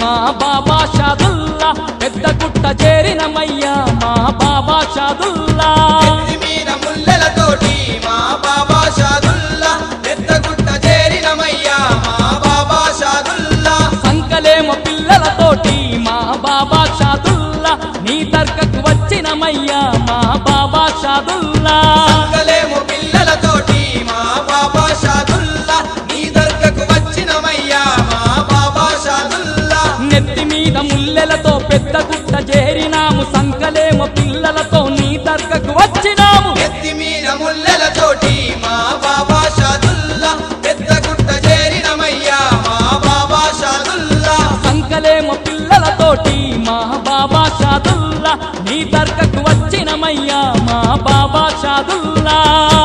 మా బాబా షాదుల్లా పెద్ద గుట్ట చేరినమయ్యా మా బాబా షాదుల్లా నెత్తి మీద ముల్లెలతోటి మా బాబా షాదుల్లా పెద్దగుట్ట చేరినమయ్యా మా బాబా షాదుల్లా సంకలేమ పిల్లలతోటి మా బాబా షాదుల్లా నీ దర్గకు వచ్చినమయ్యా మా బాబా షాదుల్లా కలేము పిల్లలతోటి మా బాబా షాదుల్లా నీ దర్గకు వచ్చినమయ్యా మా బాబా షాదుల్లా నెత్తి మీద ముల్లెలతో పెద్ద గుట్ట చేరినాము సంకలేమ పిల్లలతో నీ దర్గకు వచ్చినాము నెత్తి మీద ముల్లెలతోటి మా బాబా షాదుల్లా పెద్దగుట్ట చేరినమయ్యా మా బాబా షాదుల్లా సంకలేమ పిల్లలతోటి మా బాబా షాదుల్లా నీ దర్గకు వచ్చినమయ్యా మా బాబా షాదుల్లా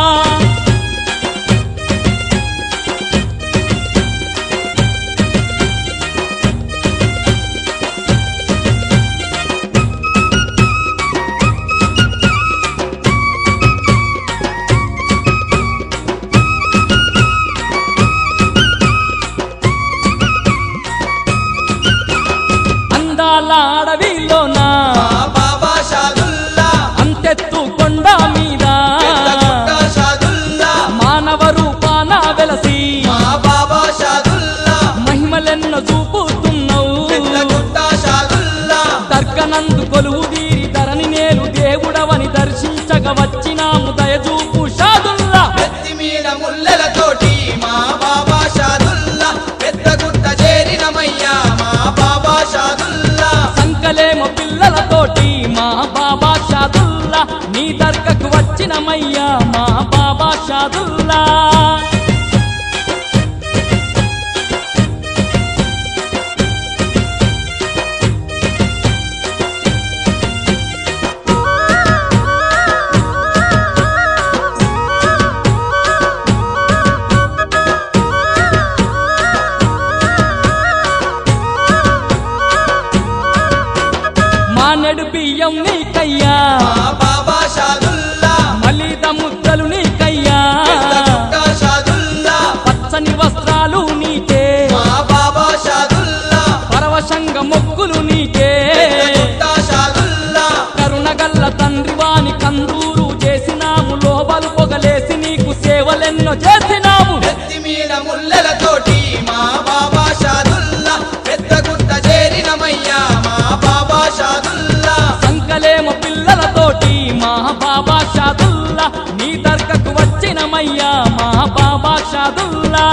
అందాల అడవిలోనా మా బాబా షాదుల్లా అంతెత్తు కొండ మీద పెద్దగుట్ట షాదుల్లా మానవ రూపాన వెలసి మా బాబా షాదుల్లా మహిమలెన్న చూపుతున్నావు పెద్దగుట్ట షాదుల్లా దర్గనందు కొలువు తీరి ధరణి నేలు దేవుడవని దర్శించగ వచ్చినాము దయచూపు షాదుల్లా నెత్తి మీద ముల్లెలతోటి మా బాబా షాదుల్లా పెద్దగుట్ట చేరినమయ్యా మా బాబా షాదుల్లా సంకలేమ పిల్లలతోటి మా బాబా షాదుల్లా నీ దర్గకు వచ్చినమయ్యా మా బాబా షాదుల్లా మానెడు బియ్యం నీకయ్యా మా బాబా షాదుల్లా మలిద ముద్దలు నీకయ్యా పెద్దగుట్ట షాదుల్లా పచ్చని వస్త్రాలు నీకే మా బాబా షాదుల్లా పరవశంగ మొక్కులు నీకే పెద్దగుట్ట షాదుల్లా కరుణగల్ల తండ్రి వాని కందూరు చేసినాము లోబలు పొగలేసి నీకు సేవలెన్నో చేసినాము నెత్తి మీద ముల్లెలతోటి మా బాబా షాదుల్లా పెద్దగుట్ట చేరినమయ్యా మా బాబా షాదుల్లా సంకలేమ పిల్లలతోటి మా బాబా షాదుల్లా నీ దర్గకు వచ్చినమయ్యా మా బాబా షాదుల్లా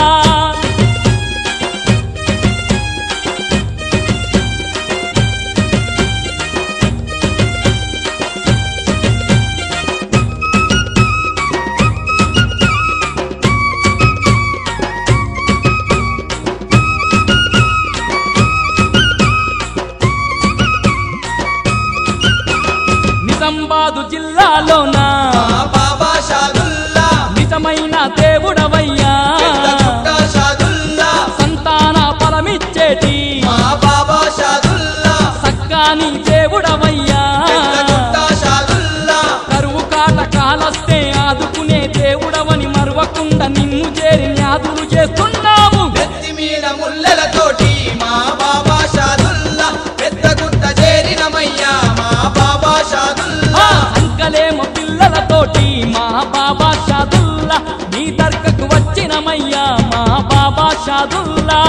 నిజామాబాదు జిల్లాలోనా మా బాబా షాదుల్లా నిజమైన దేవుడవయ్యా పెద్దగుట్ట షాదుల్లా సంతాన ఫలమిచ్చేటి మా బాబా షాదుల్లా సక్కాని దేవుడవయ్యా పెద్దగుట్ట షాదుల్లా కరువు కాట కాలస్తే ఆదుకునే దేవుడవని మరవకుండా నిన్ను చేరి న్యాదులు చేస్తున్నాము నెత్తి మీద ముల్లెలతోటి మా బాబా షాదుల్లా పెద్దగుట్ట చేరినమయ్యా మా బాబా షాదుల్లా అంకలేమ పిల్లలతోటి మా బాబా షాదుల్లా నీ దర్గకు వచ్చినమయ్యా మా బాబా షాదుల్లా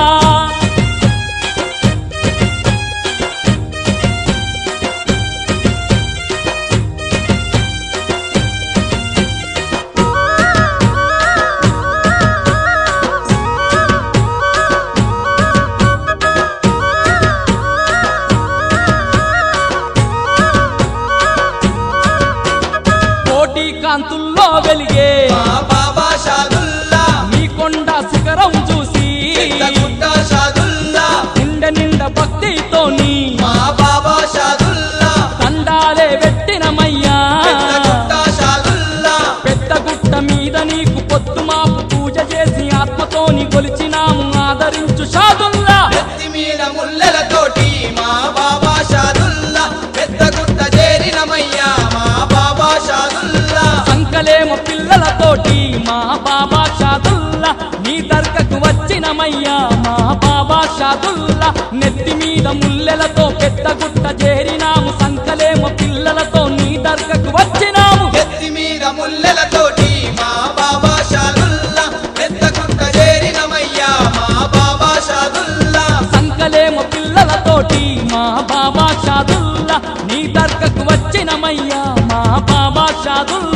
కోటి కాంతుల్లో వెలిగే మా బాబా షాదుల్లా మీ కొండ శిఖరం చూసి పెద్దగుట్ట నెత్తి మీద ముల్లెలతో పెద్ద గుట్ట చేరినాము సంకలేమో పిల్లలతో నీ దర్గకు వచ్చినాము ఎత్తి మీద ముల్లెలతోటి మా బాబా షాదుల్లా పెద్ద గుట్ట చేరినమయ్యా మా బాబా షాదుల్లా సంకలేమో పిల్లలతోటి మా బాబా షాదుల్లా నీ దర్గకు వచ్చినమయ్యా మా బాబా షాదుల్లా